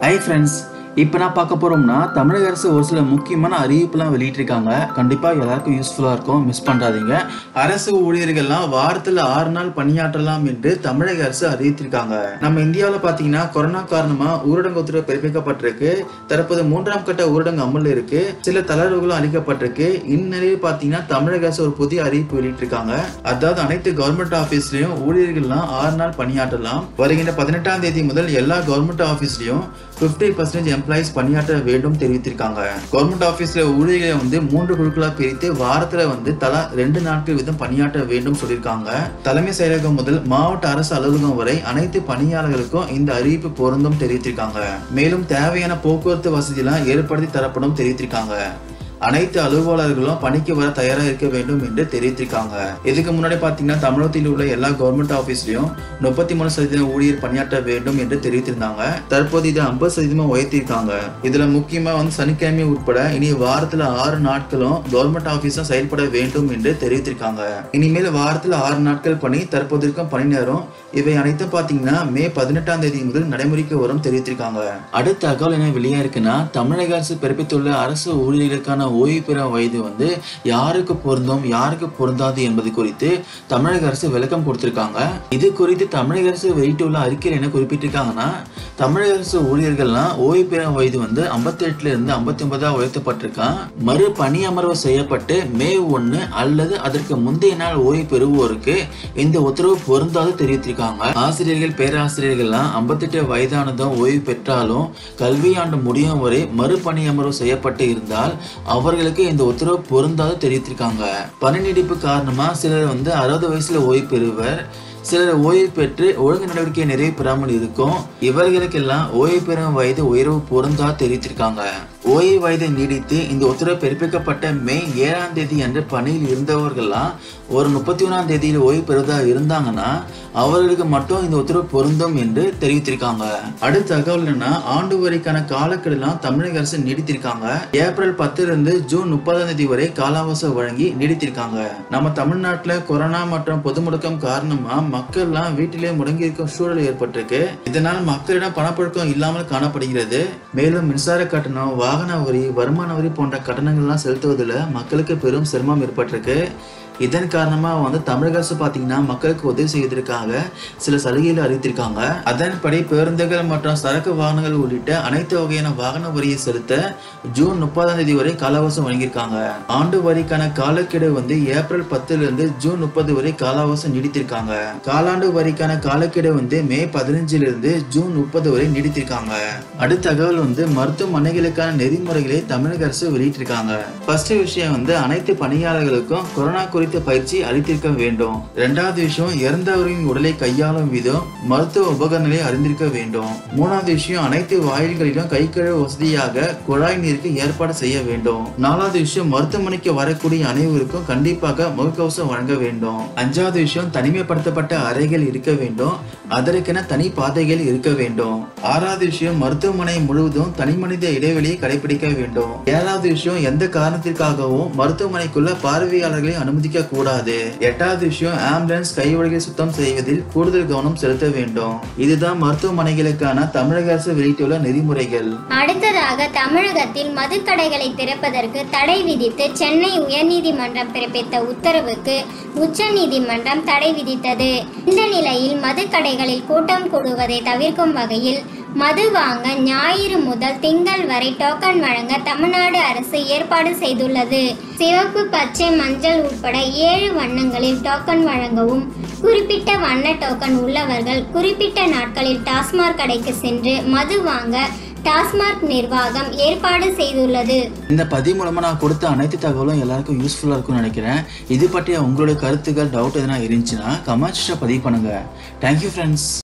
hi friends இப்போ நான் பார்க்க போகிறோம்னா தமிழக அரசு ஒரு சில முக்கியமான அறிவிப்புலாம் வெளியிட்டிருக்காங்க கண்டிப்பாக எல்லாருக்கும் யூஸ்ஃபுல்லாக இருக்கும் மிஸ் பண்ணுறாதீங்க அரசு ஊழியர்கள்லாம் வாரத்தில் ஆறு நாள் பணியாற்றலாம் என்று தமிழக அரசு அறிவித்திருக்காங்க நம்ம இந்தியாவில் பார்த்தீங்கன்னா கொரோனா காரணமாக ஊரடங்கு உத்தரவு பிறப்பிக்கப்பட்டிருக்கு தற்போது மூன்றாம் கட்ட ஊரடங்கு அமலில் இருக்கு சில தளர்வுகளும் அளிக்கப்பட்டிருக்கு இந்நிலையில் பார்த்தீங்கன்னா தமிழக அரசு ஒரு புதிய அறிவிப்பு வெளியிட்டிருக்காங்க அதாவது அனைத்து கவர்மெண்ட் ஆஃபீஸ்லயும் ஊழியர்கள்லாம் ஆறு நாள் பணியாற்றலாம் வருகின்ற பதினெட்டாம் தேதி முதல் எல்லா கவர்மெண்ட் ஆஃபீஸ்லயும் 50% பர்சன்டேஜ் எம்ப்ளாயிஸ் பணியாற்ற வேண்டும் தெரிவித்திருக்காங்க கவர்மெண்ட் ஆஃபீஸ்ல ஊழியர்களை வந்து மூன்று குழுக்களா பிரித்து வாரத்துல வந்து தலா ரெண்டு நாட்கள் வீதம் பணியாற்ற வேண்டும் சொல்லியிருக்காங்க தலைமை செயலகம் முதல் மாவட்ட அரசு அலுவலகம் வரை அனைத்து பணியாளர்களுக்கும் இந்த அறிவிப்பு பொருந்தும் தெரிவித்திருக்காங்க மேலும் தேவையான போக்குவரத்து வசதியெல்லாம் ஏற்படுத்தி தரப்படும் தெரிவித்திருக்காங்க அனைத்து அலுவலர்களும் பணிக்கு வர தயாரா இருக்க வேண்டும் என்று தெரிவித்திருக்காங்க இதுக்கு முன்னாடி பாத்தீங்கன்னா தமிழகத்தில் உள்ள எல்லா கவர்மெண்ட் ஆபீஸ்லயும் முப்பத்தி மூணு சதவீதம் ஊழியர் பணியாற்ற வேண்டும் என்று தெரிவித்திருந்தாங்க தற்போது இது ஐம்பது சதவீதமா உயர்த்திருக்காங்க இதுல முக்கியமா வந்து சனிக்கிழமை உட்பட இனி வாரத்துல ஆறு நாட்களும் கவர்மெண்ட் ஆபீஸும் செயல்பட வேண்டும் என்று தெரிவித்திருக்காங்க இனிமேல் வாரத்துல ஆறு நாட்கள் பணி தற்போது இருக்கும் பணி நேரம் இவை அனைத்தும் பாத்தீங்கன்னா மே பதினெட்டாம் தேதி முதல் நடைமுறைக்கு வரும் தெரிவித்திருக்காங்க அடுத்த தகவல் என்ன வெளியா இருக்குன்னா தமிழக அரசு பிறப்பித்துள்ள அரசு ஊழியர்களுக்கான ஓய்வு பெறும் வயது வந்து யாருக்கு பொருந்தும் யாருக்கு பொருந்தாது என்பது குறித்து தமிழக அரசு விளக்கம் கொடுத்திருக்காங்க இது குறித்து தமிழக அரசு வெளியிட்டுள்ள அறிக்கையில் என்ன குறிப்பிட்டிருக்காங்கன்னா தமிழக அரசு ஊழியர்கள்லாம் ஓய்வு பெறும் வயது வந்து 58 இருந்து ஐம்பத்தி ஒன்பதா உயர்த்தப்பட்டிருக்கான் மறு பணி அமர்வு செய்யப்பட்டு மே ஒன்று அல்லது அதற்கு முந்தைய நாள் ஓய்வு பெறுவோருக்கு இந்த உத்தரவு பொருந்தாது தெரிவித்திருக்காங்க ஆசிரியர்கள் பேராசிரியர்கள்லாம் 58 வயதானதும் ஓய்வு பெற்றாலும் கல்வியாண்டு முடியும் வரை மறுபணி அமர்வு செய்யப்பட்டு இருந்தால் அவர்களுக்கு இந்த உத்தரவு பொருந்தாது தெரிவித்திருக்காங்க பணி நீடிப்பு காரணமா சிலர் வந்து அறுபது வயசுல ஓய்வு பெறுவர் சிலர் ஓய்வு பெற்று ஒழுங்கு நடவடிக்கை நிறைவு பெறாமல் இருக்கும் இவர்களுக்கெல்லாம் ஓய்வு பெறும் வயது உயர்வு பொருந்தா தெரிவித்திருக்காங்க ஓய்வு வயதை நீடித்து இந்த உத்தரவு பிறப்பிக்கப்பட்ட மே ஏழாம் தேதி அன்று பணியில் இருந்தவர்கள்லாம் ஒரு முப்பத்தி ஒன்றாம் தேதியில் ஓய்வு பெறுவதா இருந்தாங்கன்னா அவர்களுக்கு மட்டும் இந்த உத்தரவு பொருந்தும் என்று தெரிவித்திருக்காங்க அடுத்த தகவல் என்னன்னா ஆண்டு வரைக்கான காலக்கெடுலாம் தமிழக அரசு நீடித்திருக்காங்க ஏப்ரல் பத்துல இருந்து ஜூன் முப்பதாம் தேதி வரை காலாவசம் வழங்கி நீடித்திருக்காங்க நம்ம தமிழ்நாட்டுல கொரோனா மற்றும் பொது முடக்கம் காரணமா மக்கள்லாம் வீட்டிலே முடங்கி இருக்கும் சூழல் ஏற்பட்டிருக்கு இதனால் மக்களிடம் பணப்புழக்கம் இல்லாமல் காணப்படுகிறது மேலும் மின்சார கட்டணம் வாகன வரி வருமான வரி போன்ற கட்டணங்கள்லாம் செலுத்துவதில் மக்களுக்கு பெரும் சிரமம் ஏற்பட்டிருக்கு இதன் காரணமா வந்து தமிழக அரசு பாத்தீங்கன்னா மக்களுக்கு உதவி செய்வதற்காக சில சலுகைகளை அறிவித்திருக்காங்க அதன்படி பேருந்துகள் மற்றும் சரக்கு வாகனங்கள் உள்ளிட்ட அனைத்து வகையான வாகன வரியை செலுத்த ஜூன் முப்பதாம் தேதி வரை காலாவசம் வழங்கியிருக்காங்க ஆண்டு வரிக்கான காலக்கெடு வந்து ஏப்ரல் பத்துல இருந்து ஜூன் முப்பது வரை காலாவசம் நீடித்திருக்காங்க காலாண்டு வரிக்கான காலக்கெடு வந்து மே பதினஞ்சுல இருந்து ஜூன் முப்பது வரை நீடித்திருக்காங்க அடுத்த தகவல் வந்து மருத்துவமனைகளுக்கான நெறிமுறைகளை தமிழக அரசு வெளியிட்டிருக்காங்க ஃபர்ஸ்ட் விஷயம் வந்து அனைத்து பணியாளர்களுக்கும் கொரோனா குறித்த பயிற்சி அளித்திருக்க வேண்டும் இரண்டாவது விஷயம் இறந்தவரின் உடலை கையாளும் விதம் மருத்துவ உபகரணங்களை அறிந்திருக்க வேண்டும் மூணாவது விஷயம் அனைத்து வாயில்களிலும் கை கழுவ வசதியாக குழாய் நீருக்கு ஏற்பாடு செய்ய வேண்டும் நாலாவது விஷயம் மருத்துவமனைக்கு வரக்கூடிய அனைவருக்கும் கண்டிப்பாக முகக்கவசம் வழங்க வேண்டும் அஞ்சாவது விஷயம் தனிமைப்படுத்தப்பட்ட அறைகள் இருக்க வேண்டும் அதற்கென தனி பாதைகள் இருக்க வேண்டும் ஆறாவது விஷயம் மருத்துவமனை முழுவதும் தனிமனித இடைவெளியை கடைபிடிக்க வேண்டும் ஏழாவது விஷயம் எந்த காரணத்திற்காகவும் மருத்துவமனைக்குள்ள பார்வையாளர்களை அனுமதிக்க கூடாது எட்டாவது விஷயம் ஆம்புலன்ஸ் கைவழிகளை சுத்தம் செய்வதில் கூடுதல் கவனம் செலுத்த வேண்டும் இதுதான் மருத்துவமனைகளுக்கான தமிழக அரசு வெளியிட்டுள்ள நெறிமுறைகள் அடுத்ததாக தமிழகத்தில் மதுக்கடைகளை திறப்பதற்கு தடை விதித்து சென்னை உயர்நீதிமன்றம் பிறப்பித்த உத்தரவுக்கு உச்சநீதிமன்றம் தடை விதித்தது இந்த நிலையில் மதுக்கடைகளில் கூட்டம் கூடுவதை தவிர்க்கும் வகையில் மது வாங்க ஞாயிறு முதல் திங்கள் வரை டோக்கன் வழங்க தமிழ்நாடு அரசு ஏற்பாடு செய்துள்ளது சிவப்பு பச்சை மஞ்சள் உட்பட ஏழு வண்ணங்களில் டோக்கன் வழங்கவும் குறிப்பிட்ட வண்ண டோக்கன் உள்ளவர்கள் குறிப்பிட்ட நாட்களில் டாஸ்மாக் கடைக்கு சென்று மது வாங்க டாஸ்மாக் நிர்வாகம் ஏற்பாடு செய்துள்ளது இந்த பதிவு மூலமா நான் கொடுத்த அனைத்து தகவலும் எல்லாருக்கும் யூஸ்ஃபுல்லா இருக்கும்னு நினைக்கிறேன் இது பற்றிய உங்களுடைய கருத்துக்கள் டவுட் எதனா இருந்துச்சுன்னா கமெண்ட்ஸ்ல பதிவு பண்ணுங்க தேங்க்யூ ஃப்ரெண்ட்ஸ்